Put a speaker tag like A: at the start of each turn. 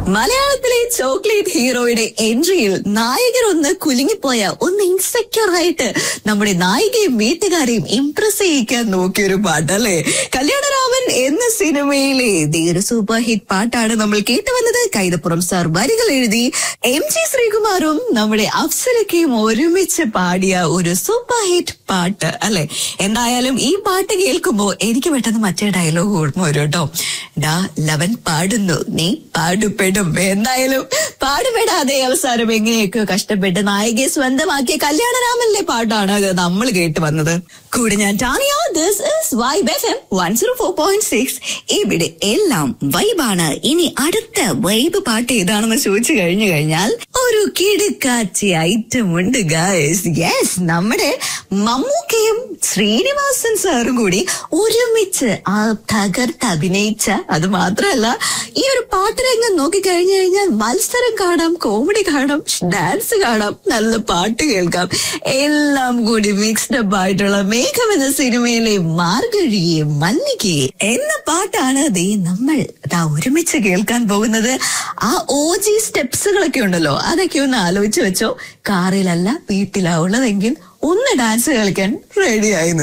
A: മലയാളത്തിലെ ചോക്ലേറ്റ് ഹീറോയുടെ എൻട്രിയിൽ നായകൻ ഒന്ന് കുലുങ്ങിപ്പോയ ഒന്ന് ഇൻസെക്യൂർ ആയിട്ട് നമ്മുടെ നായികയും വീട്ടുകാരെയും ഇംപ്രസ് ചെയ്യിക്കാൻ നോക്കിയ ഒരു പാട്ടല്ലേ കല്യാണരാമൻ എന്ന സിനിമയിലെ ദേ ഒരു സൂപ്പർ ഹിറ്റ് പാട്ടാണ് നമ്മൾ കേട്ടുവന്നത് കൈതപ്പുറം സാർ വരികൾ എഴുതി എം ജി ശ്രീകുമാറും നമ്മുടെ അപ്സരക്കയും ഒരുമിച്ച് പാടിയ ഒരു സൂപ്പർ ഹിറ്റ് പാട്ട് അല്ലെ എന്തായാലും ഈ പാട്ട് കേൾക്കുമ്പോ എനിക്ക് പെട്ടെന്ന് മറ്റേ ഡയലോഗ് ഓർമ്മ വരും കേട്ടോ ഡാ ലവൻ പാടുന്നു നീ പാടുപെടും എന്തായാലും പാടുപെടാതെ അവസാനം എങ്ങനെയൊക്കെ കഷ്ടപ്പെട്ട് നായികയെ സ്വന്തമാക്കിയ കല്യാണരാമനിലെ പാട്ടാണ് അത് നമ്മൾ കേട്ട് വന്നത് കൂടെ ഞാൻ Tania this is vibe F M one zero four point six ഇവിടെ എല്ലാം വൈബാണ് ഇനി അടുത്ത വൈബ് പാട്ട് ഏതാണെന്ന് ചോദിച്ചു കഴിഞ്ഞു കഴിഞ്ഞാൽ ഒരു കിടുക്കാച്ചി ഐറ്റം ഉണ്ട് ഗായ്സ് യെസ് നമ്മുടെ മമ്മൂക്കയും ശ്രീനിവാസൻ സാറും കൂടി ഒരുമിച്ച് ആ തകർത്ത് അഭിനയിച്ച അത് മാത്രമല്ല ഈ ഒരു പാട്ടുരംഗം നോക്കിക്കഴിഞ്ഞു കഴിഞ്ഞാൽ മത്സരം കാണാം കോമഡി കാണാം ഡാൻസ് കാണാം നല്ല പാട്ട് കേൾക്കാം എല്ലാം കൂടി മിക്സ്ഡ് അപ്പ് ആയിട്ടുള്ള മേഘം എന്ന സിനിമയിലെ മാർഗഴിയെ മല്ലികയെ എന്ന പാട്ടാണ് ദേ നമ്മൾ ദാ ഒരുമിച്ച് കേൾക്കാൻ പോകുന്നത് ആ ഓ ജി സ്റ്റെപ്സുകളൊക്കെ ഉണ്ടല്ലോ അതൊക്കെ ഒന്ന് ആലോചിച്ച് വെച്ചോ കാറിലല്ല വീട്ടിലാ ഉള്ളതെങ്കിൽ ഒന്ന് ഡാൻസ് കളിക്കാൻ റെഡിയായി